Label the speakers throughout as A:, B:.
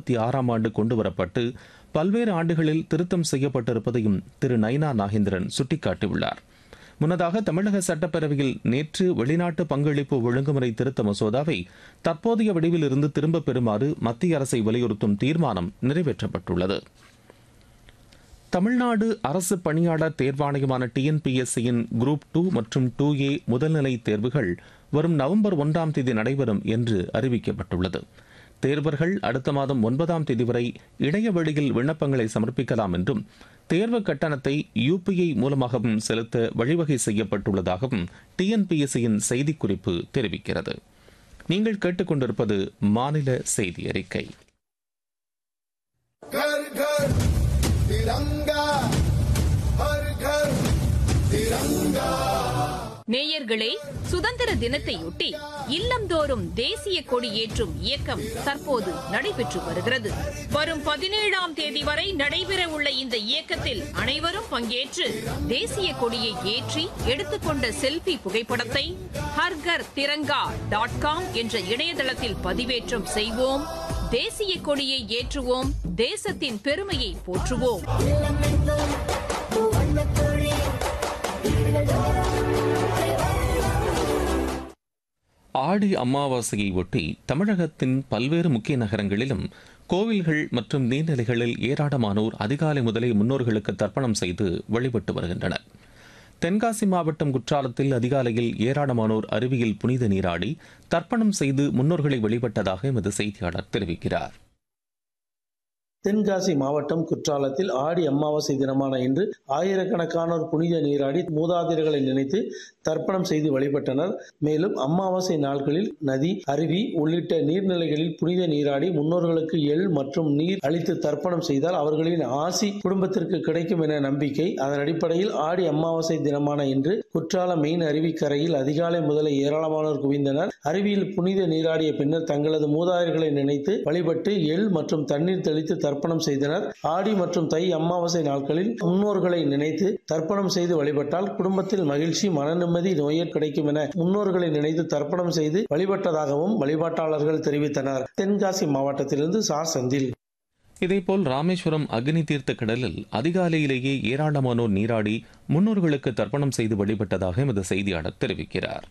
A: இருபத்தி ஆறாம் ஆண்டு கொண்டுவரப்பட்டு பல்வேறு ஆண்டுகளில் திருத்தம் செய்யப்பட்டிருப்பதையும் திரு நயினா நாகேந்திரன் சுட்டிக்காட்டியுள்ளார் முன்னதாக தமிழக சட்டப்பேரவையில் நேற்று வெளிநாட்டு பங்களிப்பு ஒழுங்குமுறை திருத்த மசோதாவை தற்போதைய வடிவில் இருந்து திரும்பப் பெறுமாறு மத்திய அரசை வலியுறுத்தும் தீர்மானம் நிறைவேற்றப்பட்டுள்ளது தமிழ்நாடு அரசு பணியாளர் தேர்வாணையமான டிஎன்பிஎஸ்சியின் குரூப் டூ மற்றும் டூ ஏ முதல்நிலை தேர்வுகள் வரும் நவம்பர் ஒன்றாம் தேதி நடைபெறும் என்று அறிவிக்கப்பட்டுள்ளது தேர்வர்கள் அடுத்த மாதம் ஒன்பதாம் தேதி வரை இணைய வழியில் விண்ணப்பங்களை சமர்ப்பிக்கலாம் என்றும் தேர்வு கட்டணத்தை யுபிஐ மூலமாகவும் செலுத்த வழிவகை செய்யப்பட்டுள்ளதாகவும் டிஎன்பிஎஸ்சியின் செய்திக்குறிப்பு தெரிவிக்கிறது நீங்கள் கேட்டுக்கொண்டிருப்பது மாநில செய்தி அறிக்கை
B: घर घर तिरंगा हर घर तिरंगा
C: நேயர்களே சுதந்திர தினத்தையொட்டி இல்லந்தோறும் தேசிய கொடி ஏற்றும் இயக்கம் தற்போது நடைபெற்று வருகிறது வரும் பதினேழாம் தேதி வரை நடைபெற உள்ள இந்த இயக்கத்தில் அனைவரும் பங்கேற்று தேசிய கொடியை ஏற்றி எடுத்துக்கொண்ட செல்பி புகைப்படத்தை ஹர்கர் திரங்கா டாட் காம் என்ற இணையதளத்தில் பதிவேற்றம் செய்வோம் தேசிய கொடியை ஏற்றுவோம் தேசத்தின் பெருமையை போற்றுவோம்
A: ஆடி அமாவாசையை ஒட்டி தமிழகத்தின் பல்வேறு முக்கிய நகரங்களிலும் கோவில்கள் மற்றும் நீர்நிலைகளில் ஏராளமானோர் அதிகாலை முதலே முன்னோர்களுக்கு தர்ப்பணம் செய்து வழிபட்டு வருகின்றனர் தென்காசி மாவட்டம் குற்றாலத்தில் அதிகாலையில் ஏராளமானோர் அருவியில் புனித நீராடி தர்ப்பணம் செய்து முன்னோர்களை வழிபட்டதாக எமது செய்தியாளர் தெரிவிக்கிறார்
D: தென்காசி மாவட்டம் குற்றாலத்தில் ஆடி அமாவாசை தினமான இன்று ஆயிரக்கணக்கானோர் புனித நீராடி மூதாதையர்களை நினைத்து தர்ப்பணம் செய்து வழிபட்டனர் மேலும் அமாவாசை நாட்களில் நதி அருவி உள்ளிட்ட நீர்நிலைகளில் புனித நீராடி முன்னோர்களுக்கு எள் மற்றும் நீர் அளித்து தர்ப்பணம் செய்தால் அவர்களின் ஆசி குடும்பத்திற்கு கிடைக்கும் என நம்பிக்கை அதன் அடிப்படையில் ஆடி அமாவாசை தினமான இன்று குற்றாலம் மெயின் அருவிக்கரையில் அதிகாலை முதலே ஏராளமானோர் குவிந்தனர் அருவியில் புனித நீராடிய பின்னர் தங்களது மூதாதையர்களை நினைத்து வழிபட்டு எள் மற்றும் தண்ணீர் தெளித்து தர்ப்பணம் செய்தனர் ஆடி மற்றும் தை அமாவாசை நாட்களில் முன்னோர்களை நினைத்து தர்ப்பணம் செய்து வழிபட்டால் குடும்பத்தில் மகிழ்ச்சி மன நிம்மதி நோயர் கிடைக்கும் என முன்னோர்களை நினைத்து தர்ப்பணம் செய்து வழிபட்டதாகவும் வழிபாட்டாளர்கள் தெரிவித்தனர் தென்காசி மாவட்டத்திலிருந்து சா செந்தில்
A: இதேபோல் ராமேஸ்வரம் அக்னி தீர்த்த கடலில் அதிகாலையிலேயே ஏராளமானோர் நீராடி முன்னோர்களுக்கு தர்ப்பணம் செய்து வழிபட்டதாக எமது செய்தியாளர் தெரிவிக்கிறார்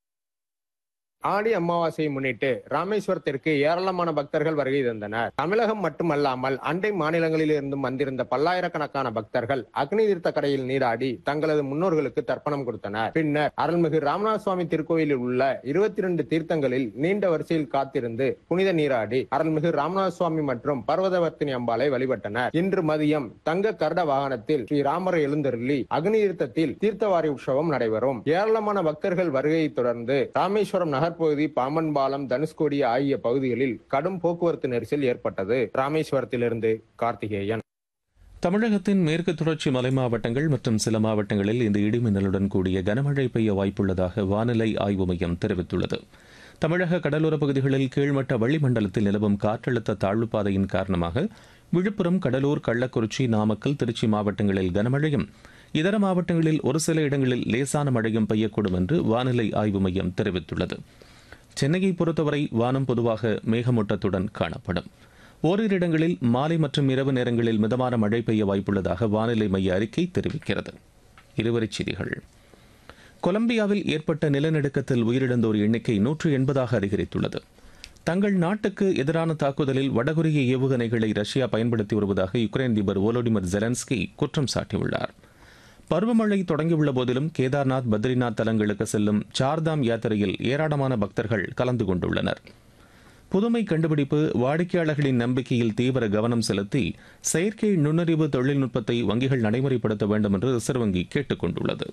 E: ஆடி அமாவாசையை முன்னிட்டு ராமேஸ்வரத்திற்கு ஏராளமான பக்தர்கள் வருகை தந்தனர் தமிழகம் மட்டுமல்லாமல் அண்டை மாநிலங்களில் இருந்தும் வந்திருந்த பல்லாயிரக்கணக்கான பக்தர்கள் அக்னி தீர்த்த கடையில் நீராடி தங்களது முன்னோர்களுக்கு தர்ப்பணம் கொடுத்தனர் பின்னர் அருள்மிகு ராமநாத சுவாமி திருக்கோயிலில் உள்ள இருபத்தி இரண்டு தீர்த்தங்களில் நீண்ட வரிசையில் காத்திருந்து புனித நீராடி அருள்மிகு ராமநாத சுவாமி மற்றும் பர்வதவர்த்தினி அம்பாளை வழிபட்டனர் இன்று மதியம் தங்க கருட வாகனத்தில் ஸ்ரீ ராமர் எழுந்தருளி அக்னி தீர்த்தத்தில் தீர்த்தவாரி உற்சவம் நடைபெறும் ஏராளமான பக்தர்கள் வருகையை தொடர்ந்து ராமேஸ்வரம் நகர்ப்பகுதி பாம்பன் பாலம் தனுஷ்கோடி ஆகிய பகுதிகளில் கடும் போக்குவரத்து நெரிசல் ஏற்பட்டது ராமேஸ்வரத்திலிருந்து கார்த்திகேயன்
A: தமிழகத்தின் மேற்கு தொடர்ச்சி மலை மாவட்டங்கள் மற்றும் சில மாவட்டங்களில் இந்த இடிமின்னலுடன் கூடிய கனமழை பெய்ய வாய்ப்புள்ளதாக வானிலை ஆய்வு மையம் தெரிவித்துள்ளது தமிழக கடலோரப் பகுதிகளில் கீழ்மட்ட வளிமண்டலத்தில் நிலவும் காற்றழுத்த தாழ்வுப் பாதையின் காரணமாக விழுப்புரம் கடலூர் கள்ளக்குறிச்சி நாமக்கல் திருச்சி மாவட்டங்களில் கனமழையும் இதர மாவட்டங்களில் ஒரு சில இடங்களில் லேசான மழையும் பெய்யக்கூடும் என்று வானிலை ஆய்வு மையம் தெரிவித்துள்ளது சென்னையை பொறுத்தவரை வானம் பொதுவாக மேகமூட்டத்துடன் காணப்படும் ஓரிரு இடங்களில் மாலை மற்றும் இரவு நேரங்களில் மிதமான மழை பெய்ய வாய்ப்புள்ளதாக வானிலை மைய அறிக்கை தெரிவிக்கிறது இருவரிச் செய்திகள் கொலம்பியாவில் ஏற்பட்ட நிலநடுக்கத்தில் உயிரிழந்தோர் எண்ணிக்கை நூற்று எண்பதாக அதிகரித்துள்ளது தங்கள் நாட்டுக்கு எதிரான தாக்குதலில் வடகொரிய ஏவுகணைகளை ரஷ்யா பயன்படுத்தி வருவதாக யுக்ரைன் அதிபர் ஓலோடிமிர் ஜெலன்ஸ்கி குற்றம் சாட்டியுள்ளார் பருவமழை தொடங்கியுள்ள போதிலும் கேதார்நாத் பத்ரிநாத் தலங்களுக்கு செல்லும் சார்தாம் யாத்திரையில் ஏராளமான பக்தர்கள் கலந்து கொண்டுள்ளனர் புதுமை கண்டுபிடிப்பு வாடிக்கையாளர்களின் நம்பிக்கையில் தீவிர கவனம் செலுத்தி செயற்கை நுண்ணறிவு தொழில்நுட்பத்தை வங்கிகள் நடைமுறைப்படுத்த வேண்டும் என்று ரிசர்வ் வங்கி கேட்டுக் கொண்டுள்ளது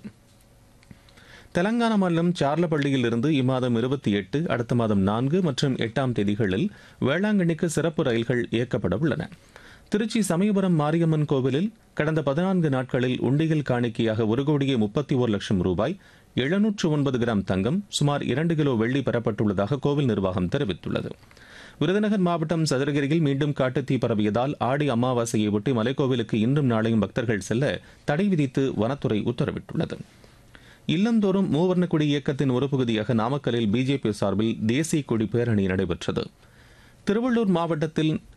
A: தெலங்கானா மாநிலம் சார்லப்பள்ளியில் இருந்து இம்மாதம் இருபத்தி எட்டு அடுத்த மாதம் நான்கு மற்றும் எட்டாம் தேதிகளில் வேளாங்கண்ணிக்கு சிறப்பு ரயில்கள் இயக்கப்பட உள்ளன திருச்சி சமயபுரம் மாரியம்மன் கோவிலில் கடந்த பதினான்கு நாட்களில் உண்டியல் காணிக்கையாக ஒரு கோடியே முப்பத்தி ஒரு லட்சம் ரூபாய் எழுநூற்று ஒன்பது கிராம் தங்கம் சுமார் இரண்டு கிலோ வெள்ளி பெறப்பட்டுள்ளதாக கோவில் நிர்வாகம் தெரிவித்துள்ளது விருதுநகர் மாவட்டம் சதுரகிரியில் மீண்டும் காட்டுத்தீ பரவியதால் ஆடி அமாவாசையை ஒட்டி மலைக்கோவிலுக்கு இன்றும் நாளையும் பக்தர்கள் செல்ல தடை விதித்து வனத்துறை உத்தரவிட்டுள்ளது இல்லந்தோறும் மூவர்ண கொடி இயக்கத்தின் ஒரு பகுதியாக நாமக்கலில் பிஜேபி சார்பில் தேசிய கொடி பேரணி நடைபெற்றது திருவள்ளூர் மாவட்டத்தில்